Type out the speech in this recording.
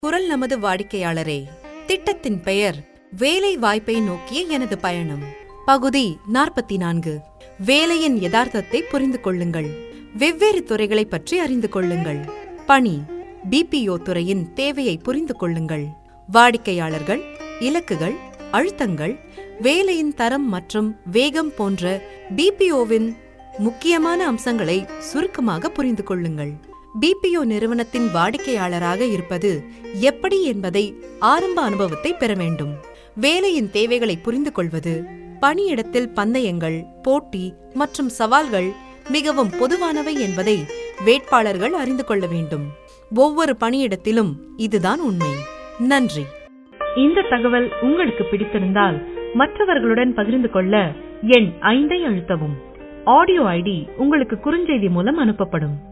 குரல் நமது வாடிக்கையாளரே திட்டத்தின் பெயர் வேலை வாய்ப்பை நோக்கிய எனது பயணம் பகுதி நாற்பத்தி நான்கு வேலையின் யதார்த்தத்தை புரிந்து கொள்ளுங்கள் வெவ்வேறு துறைகளைப் பற்றி அறிந்து கொள்ளுங்கள் பணி பிபிஓ துறையின் தேவையை புரிந்து கொள்ளுங்கள் வாடிக்கையாளர்கள் இலக்குகள் அழுத்தங்கள் வேலையின் தரம் மற்றும் வேகம் போன்ற பிபிஓவின் முக்கியமான அம்சங்களை சுருக்கமாக புரிந்து கொள்ளுங்கள் பிபிஓ நிறுவனத்தின் வாடிக்கையாளராக இருப்பது எப்படி என்பதை ஆரம்ப அனுபவத்தை பெற வேண்டும் வேலையின் தேவைகளை புரிந்து கொள்வது பணியிடத்தில் பந்தயங்கள் போட்டி மற்றும் சவால்கள் மிகவும் பொதுவானவை என்பதை வேட்பாளர்கள் அறிந்து கொள்ள வேண்டும் ஒவ்வொரு பணியிடத்திலும் இதுதான் உண்மை நன்றி இந்த தகவல் உங்களுக்கு பிடித்திருந்தால் மற்றவர்களுடன் பகிர்ந்து கொள்ள எண் ஐந்தை அழுத்தவும் ஆடியோ ஐடி உங்களுக்கு குறுஞ்செய்தி மூலம் அனுப்பப்படும்